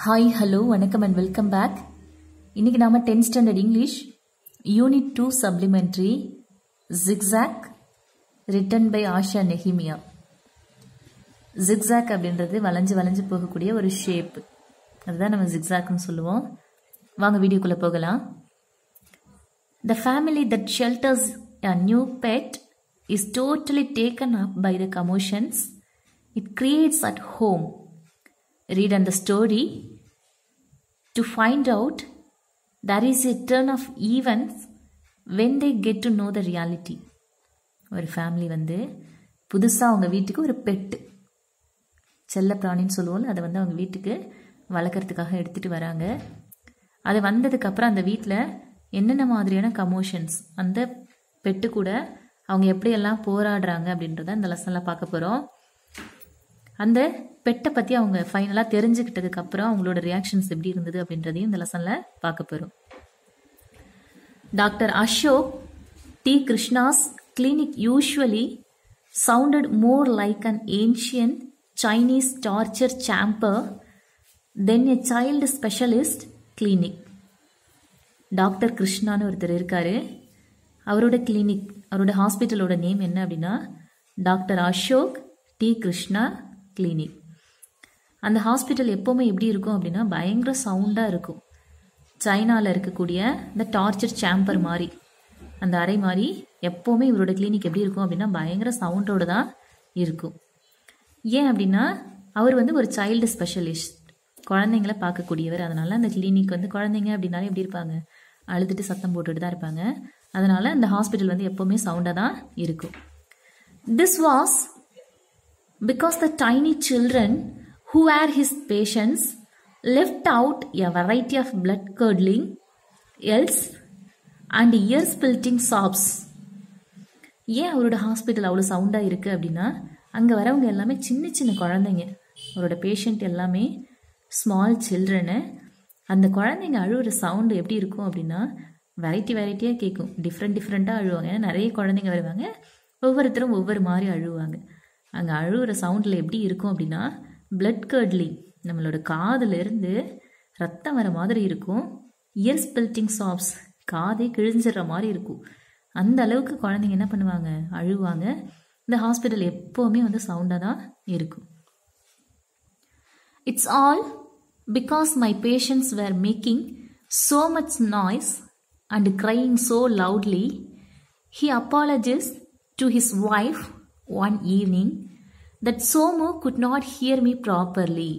Hi hello வணக்கம் and welcome back இன்னைக்கு நாம tenth standard English unit two supplementary Zigzag written by Asha Nehemiah Zigzag அப்படின்றது வளைஞ்சு வளைஞ்சு போகக்கூடிய ஒரு ஷேப் அதுதான் நம்ம ஜிக்ஸாக்னு சொல்லுவோம் வாங்க வீடியோக்குள்ள போகலாம் The family that shelters a new pet is totally taken up by the commotions it creates at home. Read on the story to find out there is a turn of events when they get to know the reality. ஒரு family வந்து புதுசாக அவங்க வீட்டுக்கு ஒரு bed செல்ல பிராணின்னு சொல்லுவோம்ல அதை வந்து அவங்க வீட்டுக்கு வளர்க்குறதுக்காக எடுத்துகிட்டு வராங்க அது வந்ததுக்கப்புறம் அந்த வீட்டில் என்னென்ன மாதிரியான கமோஷன்ஸ் அந்த பெட்டு கூட அவங்க எப்படியெல்லாம் போராடுறாங்க அப்படின்றத இந்த லெசனில் பார்க்க போகிறோம் அந்த பெட்டை பற்றி அவங்க ஃபைனலாக தெரிஞ்சுக்கிட்டதுக்கப்புறம் அவங்களோட ரியாக்ஷன்ஸ் எப்படி இருந்தது அப்படின்றதையும் இந்த லெசனில் பார்க்க போகிறோம் doctor Ashok T Krishna's clinic usually sounded more like an ancient Chinese torture chamber than a child specialist clinic. Doctor கிருஷ்ணான்னு ஒருத்தர் இருக்காரு அவரோட கிளினிக் அவரோட ஹாஸ்பிட்டலோட நேம் என்ன அப்படின்னா doctor Ashok T Krishna clinic அந்த ஹாஸ்பிட்டல் எப்போவுமே எப்படி இருக்கும் அப்படின்னா பயங்கர சவுண்டாக இருக்கும் சைனாவில் இருக்கக்கூடிய இந்த டார்ச்சர் சேம்பர் மாதிரி அந்த அறை மாதிரி எப்போவுமே இவரோட கிளினிக் எப்படி இருக்கும் அப்படின்னா பயங்கர சவுண்டோடு தான் இருக்கும் ஏன் அப்படின்னா அவர் வந்து ஒரு சைல்டு ஸ்பெஷலிஸ்ட் குழந்தைங்கள பார்க்கக்கூடியவர் அதனால அந்த கிளினிக் வந்து குழந்தைங்க அப்படின்னாலே எப்படி இருப்பாங்க அழுதுட்டு சத்தம் போட்டுட்டு தான் இருப்பாங்க அதனால அந்த ஹாஸ்பிட்டல் வந்து எப்போவுமே சவுண்டாக தான் இருக்கும் this was because the tiny children who are his patients left out a variety of blood curdling yells and ear splitting chops ஏன் அவரோட ஹாஸ்பிட்டல் அவ்வளோ சவுண்டாக இருக்குது அப்படின்னா அங்கே வரவங்க எல்லாமே சின்ன சின்ன குழந்தைங்க அவரோட பேஷண்ட் எல்லாமே ஸ்மால் சில்ட்ரனு அந்த குழந்தைங்க அழுகிற சவுண்டு எப்படி இருக்கும் அப்படின்னா வெரைட்டி வெரைட்டியாக கேட்கும் டிஃப்ரெண்ட் டிஃப்ரெண்ட்டாக அழுவாங்க ஏன்னா நிறைய குழந்தைங்க வருவாங்க ஒவ்வொருத்தரும் ஒவ்வொரு மாதிரி அழுவாங்க அங்கே அழுகிற சவுண்டில் எப்படி இருக்கும் அப்படின்னா பிளட் கர்ட்லிங் நம்மளோட காதுலேருந்து ரத்தம் வர மாதிரி இருக்கும் இயர் ஸ்பில்ட்டிங் சாப்ஸ் காதே கிழிஞ்சிடுற மாதிரி இருக்கும் அந்த அளவுக்கு குழந்தைங்க என்ன பண்ணுவாங்க அழுவாங்க இந்த ஹாஸ்பிட்டல் எப்போவுமே வந்து சவுண்டாக தான் இருக்கும் it's all because my patients were making so much noise and crying so loudly he apologises to his wife one evening that Somu could not hear me properly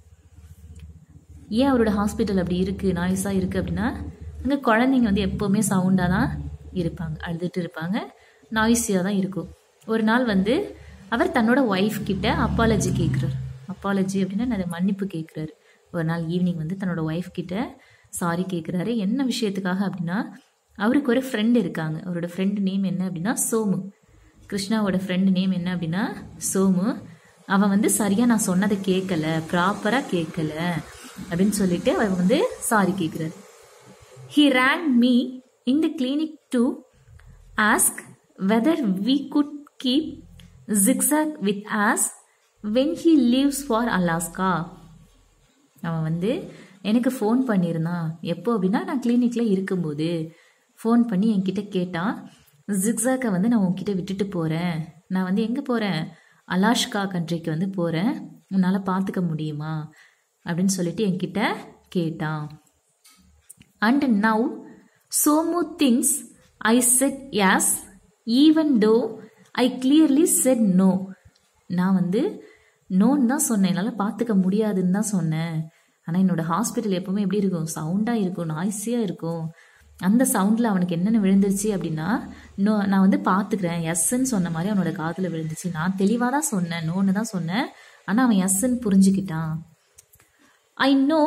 ஏன் அவரோட ஹாஸ்பிட்டல் அப்படி இருக்குது நாய்ஸாக இருக்குது அப்படின்னா அங்கே குழந்தைங்க வந்து எப்போவுமே சவுண்டாக தான் இருப்பாங்க அழுதுட்டு இருப்பாங்க நாய்ஸியாக தான் இருக்கும் ஒரு நாள் வந்து அவர் தன்னோட ஒய்ஃப் கிட்ட அப்பாலஜி கேட்குறாரு அப்பாலஜி அப்படின்னா அதை மன்னிப்பு கேட்குறாரு ஒரு நாள் ஈவினிங் வந்து தன்னோட ஒய்ஃப் கிட்ட சாரி கேட்குறாரு என்ன விஷயத்துக்காக அப்படின்னா அவருக்கு ஒரு ஃப்ரெண்டு இருக்காங்க அவரோட ஃப்ரெண்டு நேம் என்ன அப்படின்னா சோமு கிருஷ்ணாவோட ஃப்ரெண்டு நேம் என்ன அப்படின்னா சோமு அவன் வந்து சரியாக நான் சொன்னதை கேட்கல ப்ராப்பராக கேட்கல அப்படின்னு சொல்லிட்டு அவர் வந்து சாரி கேட்குறாரு He rang me in the clinic to ask whether we could keep Zigzag with us when he leaves for Alaska. அவன் வந்து எனக்கு ஃபோன் பண்ணியிருந்தான் எப்போ அப்படின்னா நான் கிளினிக்கில் இருக்கும்போது ஃபோன் பண்ணி என்கிட்ட கேட்டான் ஜிக்ஸாக்கை வந்து நான் உன்கிட்ட விட்டுட்டு போகிறேன் நான் வந்து எங்கே போகிறேன் அலாஷ்கா கண்ட்ரிக்கு வந்து போகிறேன் உன்னால் பார்த்துக்க முடியுமா அப்படின்னு சொல்லிட்டு என்கிட்ட கேட்டான் And now, Somu thinks I said yes, even though I clearly said no. நான் வந்து நோன்னு தான் சொன்னேன் என்னால் பார்த்துக்க முடியாதுன்னு தான் சொன்னேன் ஆனால் என்னோட ஹாஸ்பிட்டல் எப்பவுமே எப்படி இருக்கும் சவுண்டாக இருக்கும் நாய்ஸியாக இருக்கும் அந்த சவுண்டில் அவனுக்கு என்னென்ன விழுந்துருச்சு அப்படின்னா நோ நான் வந்து பார்த்துக்கிறேன் எஸ்ன்னு சொன்ன மாதிரி அவனோட காதில் விழுந்துச்சு நான் தெளிவாக தான் சொன்னேன் நோன்னு தான் சொன்னேன் ஆனால் அவன் எஸ்ன்னு புரிஞ்சுக்கிட்டான் I know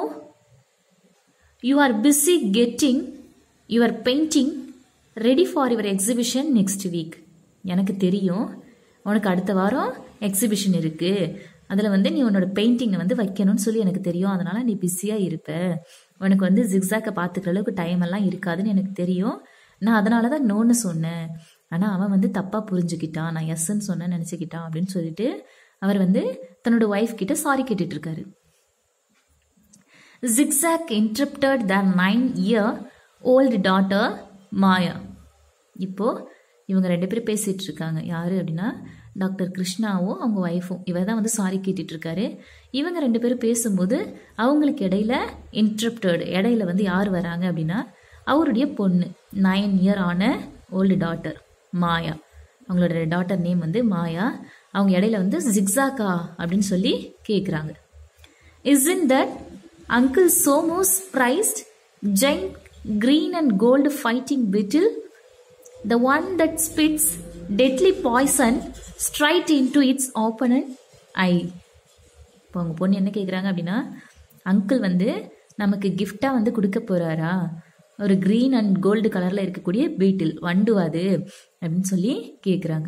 you are busy getting your painting ready for your exhibition next week எனக்கு தெரியும் உனக்கு அடுத்த வாரம் எக்ஸிபிஷன் இருக்குது அதில் வந்து நீ உன்னோட பெயிண்டிங்கை வந்து வைக்கணும்னு சொல்லி எனக்கு தெரியும் அதனால் நீ பிஸியாக இருப்ப உனக்கு வந்து ஜிக்ஸாக்கை பார்த்துக்கிற அளவுக்கு டைம் எல்லாம் இருக்காதுன்னு எனக்கு தெரியும் நான் அதனால தான் நோன்னு சொன்னேன் ஆனால் அவன் வந்து தப்பாக புரிஞ்சுக்கிட்டான் நான் எஸ்ன்னு சொன்னேன்னு நினச்சிக்கிட்டான் அப்படின்னு சொல்லிட்டு அவர் வந்து தன்னோட ஒய்ஃப் கிட்ட சாரி கேட்டுட்டு இருக்காரு Zigzag interrupted the nine year old daughter Maya இப்போ இவங்க ரெண்டு பேரும் பேசிட்டு இருக்காங்க யாரு அப்படின்னா டாக்டர் கிருஷ்ணாவும் அவங்க ஒய்ஃபும் இவர் தான் வந்து சாரி கேட்டுட்டு இருக்காரு இவங்க ரெண்டு பேரும் பேசும்போது அவங்களுக்கு இடையில இன்டரப்டட் இடையில வந்து யார் வராங்க அப்படின்னா அவருடைய பொண்ணு நைன் இயர் ஆன ஓல்டு டாட்டர் மாயா அவங்களோட டாட்டர் நேம் வந்து மாயா அவங்க இடையில வந்து ஜிக்ஸாக்கா அப்படின்னு சொல்லி கேட்குறாங்க Isn't that Uncle Somo's prized giant green and gold fighting beetle? The one that spits deadly poison straight into its opponent eye. இப்போ அவங்க பொண்ணு என்ன கேட்குறாங்க அப்படின்னா அங்கிள் வந்து நமக்கு கிஃப்டாக வந்து கொடுக்க போகிறாரா ஒரு க்ரீன் அண்ட் கோல்டு கலரில் இருக்கக்கூடிய பீட்டில் வண்டு அது அப்படின்னு சொல்லி கேட்குறாங்க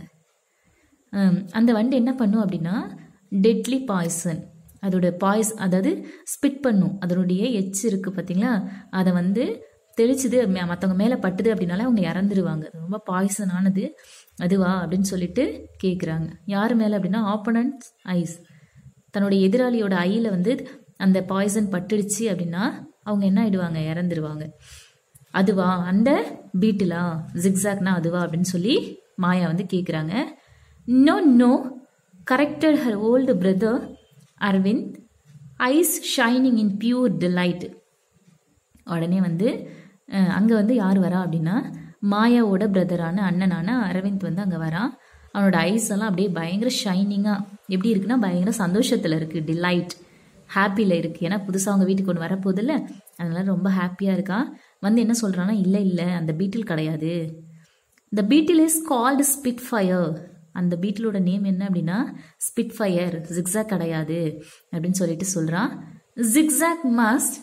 ஹம், அந்த வண்டு என்ன பண்ணும் அப்படின்னா டெட்லி பாய்சன் அதோட பாய்ஸ் அதாவது ஸ்பிட் பண்ணும் அதனுடைய எச்சு இருக்கு பார்த்தீங்களா அதை வந்து தெளிச்சுது ம- மத்தவங்க மேலே பட்டுது அப்படின்னாலே அவங்க இறந்துருவாங்க அது ரொம்ப பாய்சன் ஆனது அதுவா அப்படின்னு சொல்லிட்டு கேட்குறாங்க யார் மேலே அப்படின்னா ஆப்பனன்ட் ஐஸ் தன்னுடைய எதிராளியோட ஐயில வந்து அந்த பாய்சன் பட்டுடுச்சு அப்படின்னா அவங்க என்ன ஆயிடுவாங்க இறந்துருவாங்க அதுவா அந்த பீட்டிலா ஜிக்ஸாக்னா அதுவா அப்படின்னு சொல்லி மாயா வந்து கேட்குறாங்க no no corrected her old brother Aravind eyes shining in pure delight உடனே வந்து அங்கே வந்து யார் வரா அப்படின்னா மாயாவோட பிரதரான அண்ணனான அரவிந்த் வந்து அங்கே வரான் அவனோட ஐஸ் எல்லாம் அப்படியே பயங்கர ஷைனிங்காக எப்படி இருக்குன்னா பயங்கர சந்தோஷத்தில் இருக்குது டிலைட் ஹாப்பியில் இருக்குது ஏன்னா புதுசாக அவங்க வீட்டுக்கு ஒன்று வரப்போதில்ல அதனால ரொம்ப ஹாப்பியாக இருக்கான் வந்து என்ன சொல்கிறான்னா இல்லை இல்லை அந்த பீட்டில் கிடையாது the beetle is called spit fire அந்த பீட்டிலோட நேம் என்ன அப்படின்னா ஸ்பிட் ஃபயர் ஜிக்ஸாக் கிடையாது அப்படின்னு சொல்லிட்டு சொல்கிறான் Zigzag must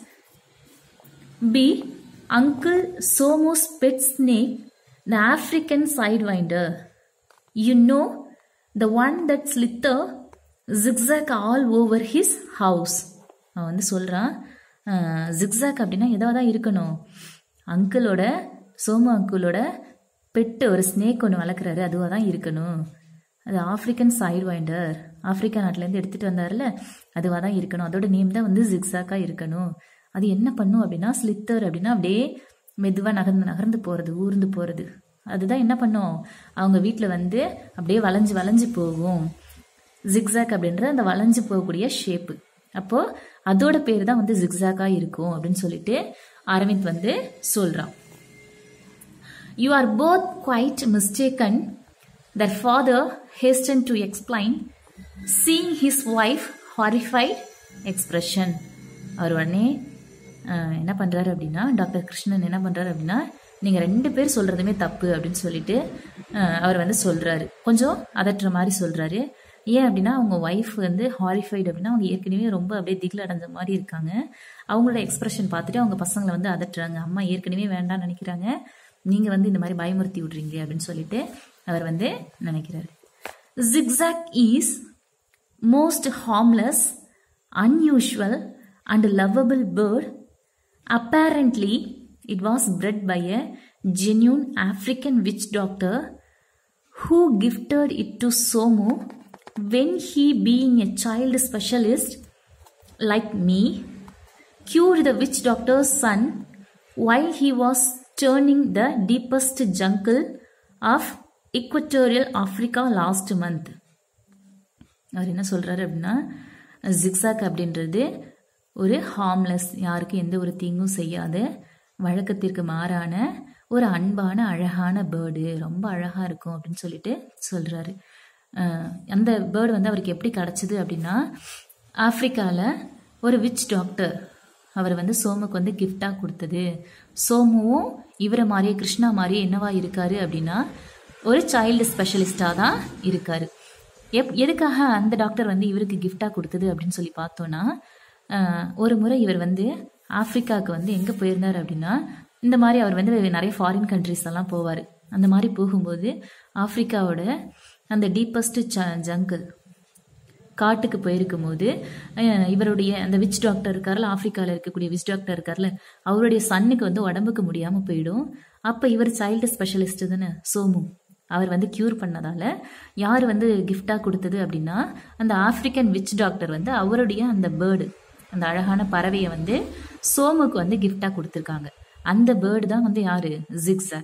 be Uncle Somo's pet snake, the African sidewinder. You know, the one that slither zigzag all over his house. அவன் வந்து சொல்கிறான் ஜிக்ஸாக் அப்படின்னா எதாவது தான் இருக்கணும் அங்கிளோட சோமு அங்கிளோட பெட்டு ஒரு ஸ்னேக் ஒன்று வளர்க்குறாரு அதுவாக தான் இருக்கணும் அது ஆப்பிரிக்கன் சைடு வைண்டர் ஆப்பிரிக்கா நாட்டிலேருந்து எடுத்துகிட்டு வந்தார்ல அதுவாக தான் இருக்கணும் அதோட நேம் தான் வந்து ஜிக்ஸாக்காக இருக்கணும் அது என்ன பண்ணும் அப்படின்னா ஸ்லித்தர் அப்படின்னா அப்படியே மெதுவாக நகர்ந்து நகர்ந்து போகிறது ஊர்ந்து போகிறது அதுதான் என்ன பண்ணும் அவங்க வீட்டில் வந்து அப்படியே வளைஞ்சு வளைஞ்சு போகும் ஜிக்ஸாக் அப்படின்ற அந்த வளைஞ்சு போகக்கூடிய ஷேப்பு அப்போ அதோட பேர் தான் வந்து ஜிக்ஸாக்காக இருக்கும் அப்படின்னு சொல்லிட்டு அரவிந்த் வந்து சொல்கிறான் You are both quite mistaken. Their father hastened to explain, seeing his wife horrified expression. அவர் உடனே அஹ், என்ன பண்ணுறாரு அப்படின்னா டாக்டர் கிருஷ்ணன் என்ன பண்ணுறாரு அப்படின்னா நீங்கள் ரெண்டு பேர் சொல்கிறதுமே தப்பு அப்படின்னு சொல்லிட்டு அஹ், அவர் வந்து சொல்கிறாரு கொஞ்சம் அதட்டுற மாதிரி சொல்கிறாரு ஏன் அப்படின்னா அவங்க ஒய்ஃப் வந்து ஹாரிஃபைடு அப்படின்னா அவங்க ஏற்கனவே ரொம்ப அப்படியே திகில் அடைஞ்ச மாதிரி இருக்காங்க அவங்களோட எக்ஸ்பிரஷன் பார்த்துட்டு அவங்க பசங்களை வந்து அதட்டுறாங்க அம்மா ஏற்கனவே வேண்டாம்னு நினைக்கிறாங்க நீங்கள் வந்து இந்த மாதிரி பயமுறுத்தி விட்றீங்க அப்படின்னு சொல்லிட்டு அவர் வந்து நினைக்கிறாரு Zigzag is most harmless, unusual, and lovable bird. Apparently, it was bred by a genuine African witch doctor who gifted it to Somu when he, being a child specialist like me, cured the witch doctor's son while he was turning the deepest jungle of equatorial Africa last month. அவர் என்ன சொல்றாரு அப்படின்னா zigzag அப்படின்றது ஒரு harmless யாருக்கும் எந்த ஒரு தீங்கும் செய்யாத வழக்கத்திற்கு மாறான ஒரு அன்பான அழகான பேர்டு ரொம்ப அழகா இருக்கும் அப்படின்னு சொல்லிட்டு சொல்றாரு அஹ் அந்த பேர்டு வந்து அவருக்கு எப்படி கிடைச்சது அப்படின்னா ஆப்பிரிக்கால ஒரு விச் டாக்டர் அவர் வந்து சோமுக்கு வந்து கிஃப்டாக கொடுத்தது சோமுவும் இவரை மாதிரியே கிருஷ்ணா மாதிரியே என்னவா இருக்காரு அப்படின்னா ஒரு சைல்டு ஸ்பெஷலிஸ்டாக தான் இருக்காரு எப் எதுக்காக அந்த டாக்டர் வந்து இவருக்கு கிஃப்டாக கொடுத்தது அப்படின்னு சொல்லி பார்த்தோன்னா ஆஹ், ஒரு முறை இவர் வந்து ஆப்பிரிக்காவுக்கு வந்து எங்கே போயிருந்தார் அப்படின்னா இந்த மாதிரி அவர் வந்து நிறைய ஃபாரின் கண்ட்ரிஸ் எல்லாம் போவார் அந்த மாதிரி போகும்போது ஆப்பிரிக்காவோட அந்த டீப்பஸ்ட் ஜங்கிள் காட்டுக்கு போயிருக்கும் போது அஹ், இவருடைய அந்த விச் டாக்டர் இருக்கார்ல ஆப்பிரிக்காவில் இருக்கக்கூடிய விச் டாக்டர் இருக்கார்ல அவருடைய சன்னுக்கு வந்து உடம்புக்கு முடியாமல் போயிடும் அப்போ இவர் சைல்டு ஸ்பெஷலிஸ்ட் தானே சோமு அவர் வந்து க்யூர் பண்ணதால யார் வந்து கிஃப்டாக கொடுத்தது அப்படின்னா அந்த ஆப்பிரிக்கன் விச் டாக்டர் வந்து அவருடைய அந்த பேர்டு அந்த அழகான பறவையை வந்து சோமுக்கு வந்து கிஃப்டாக கொடுத்துருக்காங்க அந்த பேர்டு தான் வந்து யாரு Zigzag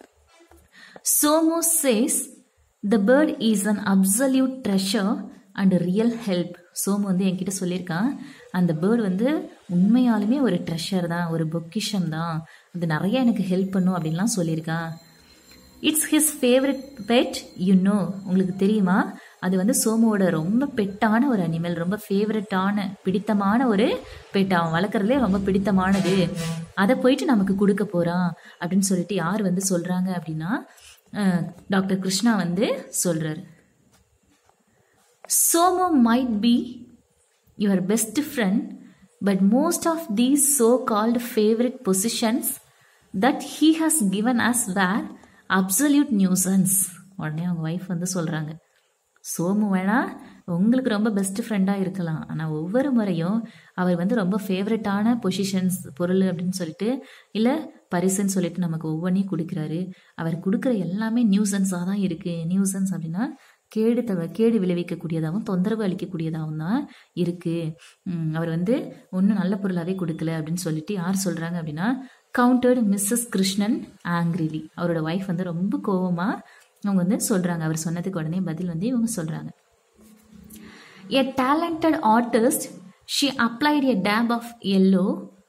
Somu says the bird is an absolute treasure and real help Somu வந்து என்கிட்ட சொல்லியிருக்கான் அந்த பேர்டு வந்து உண்மையாலுமே ஒரு ட்ரெஷர் தான் ஒரு பொக்கிஷம் தான் அது நிறைய எனக்கு ஹெல்ப் பண்ணும் அப்படின்லாம் சொல்லியிருக்கான் it's his favourite pet you know உங்களுக்கு தெரியுமா அது வந்து சோமுவோட ரொம்ப பெட்டான ஒரு அனிமல் ரொம்ப ஃபேவரட்டான பிடித்தமான ஒரு பெட் அவன் வளர்க்குறதுலே ரொம்ப பிடித்தமானது அதை போயிட்டு நமக்கு கொடுக்க போறான் அப்படின்னு சொல்லிட்டு யார் வந்து சொல்றாங்க அப்படின்னா அஹ், டாக்டர் கிருஷ்ணா வந்து சொல்றாரு Somu might be your best friend, but most of these so called favorite positions that he has given us were absolute nuisance. உடனே அவங்க ஒய்ஃப் வந்து சொல்றாங்க சோமு வேணா உங்களுக்கு ரொம்ப பெஸ்ட் ஃப்ரெண்டாக இருக்கலாம் ஆனால் ஒவ்வொரு முறையும் அவர் வந்து ரொம்ப ஃபேவரட்டான பொசிஷன்ஸ் பொருள் அப்படின்னு சொல்லிட்டு இல்லை பரிசுன்னு சொல்லிட்டு நமக்கு ஒவ்வொன்றையும் கொடுக்குறாரு அவர் கொடுக்குற எல்லாமே நியூசன்ஸாக தான் இருக்குது நியூசன்ஸ் அப்படின்னா கேடு தவ கேடு விளைவிக்கக்கூடியதாகவும் தொந்தரவு அளிக்கக்கூடியதாகவும் தான் இருக்குது அவர் வந்து ஒன்றும் நல்ல பொருளாகவே கொடுக்கல அப்படின்னு சொல்லிட்டு யார் சொல்கிறாங்க அப்படின்னா கவுண்டர்டு மிஸ்ஸஸ் கிருஷ்ணன் ஆங்கிரிலி அவரோட ஒய்ஃப் வந்து ரொம்ப கோவமாக அவங்க வந்து சொல்கிறாங்க அவர் சொன்னதுக்கு உடனே பதில் வந்து இவங்க சொல்கிறாங்க A talented artist, she applied a dab of yellow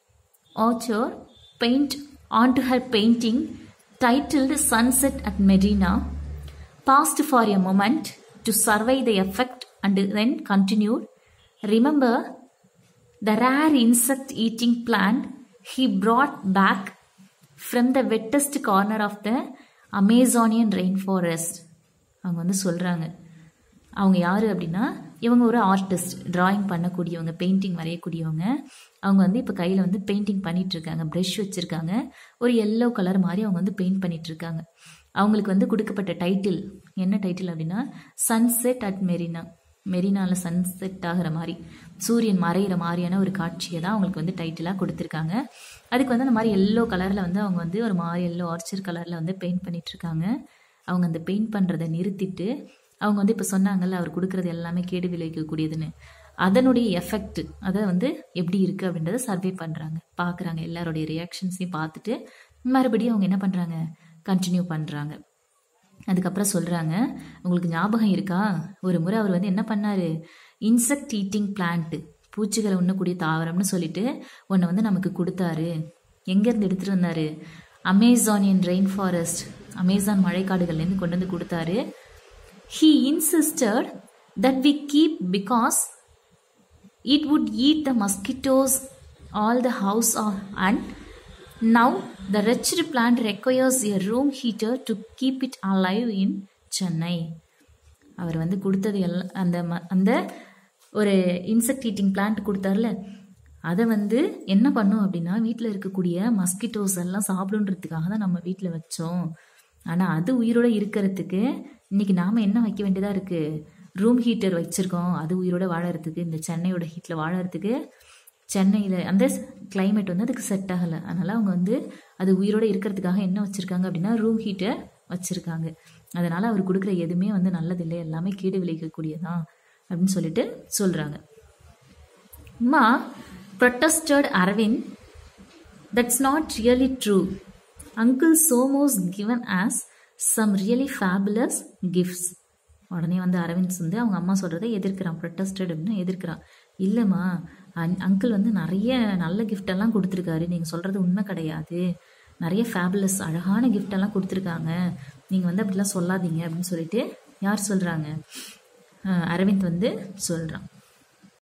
ochre paint onto her painting titled Sunset at Medina, paused for a moment to survey the effect and then continued. Remember the rare insect eating plant he brought back from the wettest corner of the Amazonian rainforest. அவங்க வந்து சொல்கிறாங்க அவங்க யார் அப்படின்னா இவங்க ஒரு artist drawing பண்ணக்கூடியவங்க painting வரையக்கூடியவங்க அவங்க வந்து இப்போ கையில் வந்து பெயிண்டிங் பண்ணிட்டு இருக்காங்க ப்ரஷ் வச்சுருக்காங்க ஒரு எல்லோ கலர் மாதிரி அவங்க வந்து பெயிண்ட் பண்ணிட்டு இருக்காங்க அவங்களுக்கு வந்து கொடுக்கப்பட்ட டைட்டில் என்ன டைட்டில் அப்படின்னா சன்செட் அட் மெரினா மெரினாவில் சன்செட் ஆகிற மாதிரி சூரியன் மறையிற மாதிரியான ஒரு காட்சியை தான் அவங்களுக்கு வந்து டைட்டிலாக கொடுத்துருக்காங்க அதுக்கு வந்து அந்த மாதிரி எல்லோ கலரில் வந்து அவங்க வந்து ஒரு மாதிரி எல்லோ ஆர்ச்சர் கலரில் வந்து பெயிண்ட் பண்ணிட்டு இருக்காங்க அவங்க அந்த பெயிண்ட் பண்ணுறதை நிறுத்திட்டு அவங்க வந்து இப்போ சொன்னாங்கல்ல அவர் கொடுக்குறது எல்லாமே கேடு விளைவிக்கக்கூடியதுன்னு அதனுடைய எஃபெக்ட் அதை வந்து எப்படி இருக்குது அப்படின்றத சர்வே பண்ணுறாங்க பார்க்குறாங்க எல்லாருடைய ரியாக்ஷன்ஸையும் பார்த்துட்டு மறுபடியும் அவங்க என்ன பண்ணுறாங்க கண்டினியூ பண்ணுறாங்க அதுக்கப்புறம் சொல்கிறாங்க உங்களுக்கு ஞாபகம் இருக்கா ஒரு முறை அவர் வந்து என்ன பண்ணாரு இன்செக்ட் ஈட்டிங் பிளான்ட் பூச்சிகளை உண்ணக்கூடிய தாவரம்னு சொல்லிட்டு ஒன்று வந்து நமக்கு கொடுத்தாரு எங்கேருந்து எடுத்துகிட்டு வந்தாரு அமேசானியன் ரெயின் ஃபாரஸ்ட் அமேசான் மழைக்காடுகள்லேருந்து கொண்டு வந்து கொடுத்தாரு he insisted that we keep because it would eat the mosquitoes all the house of, and now the wretched plant requires a room heater to keep it alive in chennai அவர் வந்து கொடுத்தது எல்லாம் அந்த ம- அந்த ஒரு இன்செக்ட் ஈட்டிங் பிளான்ட் கொடுத்தாருல அதை வந்து என்ன பண்ணும் அப்படின்னா வீட்டில் இருக்கக்கூடிய மஸ்கிட்டோஸ் எல்லாம் சாப்பிடுன்றதுக்காக தான் நம்ம வீட்டில் வச்சோம் ஆனால் அது உயிரோட இருக்கிறதுக்கு இன்னைக்கு நாம் என்ன வைக்க வேண்டியதாக இருக்குது ரூம் ஹீட்டர் வச்சுருக்கோம் அது உயிரோட வாழறதுக்கு இந்த சென்னையோட ஹீட்டில் வாழறதுக்கு சென்னையில் அந்த climate வந்து அதுக்கு செட் ஆகலை அதனால் அவங்க வந்து அது உயிரோட இருக்கிறதுக்காக என்ன வச்சுருக்காங்க அப்படின்னா ரூம் ஹீட்டை வச்சுருக்காங்க அதனால் அவர் கொடுக்குற எதுவுமே வந்து நல்லதில்லை எல்லாமே கேடு விளைவிக்கக்கூடியதான் அப்படின்னு சொல்லிட்டு சொல்கிறாங்க Ma protested Arvind, that's not really true. Uncle Somo's given us some really fabulous gifts. உடனே வந்து அரவிந்த் வந்து அவங்க அம்மா சொல்கிறத எதிர்க்கிறான் ப்ரொட்டஸ்டட் அப்படின்னு எதிர்க்கிறான் இல்லைம்மா அங்கிள் வந்து நிறைய நல்ல gift எல்லாம் கொடுத்துருக்காரு நீங்கள் சொல்கிறது உண்மை கிடையாது நிறைய ஃபேபுலஸ் அழகான gift எல்லாம் கொடுத்துருக்காங்க நீங்கள் வந்து அப்படிலாம் சொல்லாதீங்க அப்படின்னு சொல்லிட்டு யார் சொல்கிறாங்க அரவிந்த் வந்து சொல்கிறான்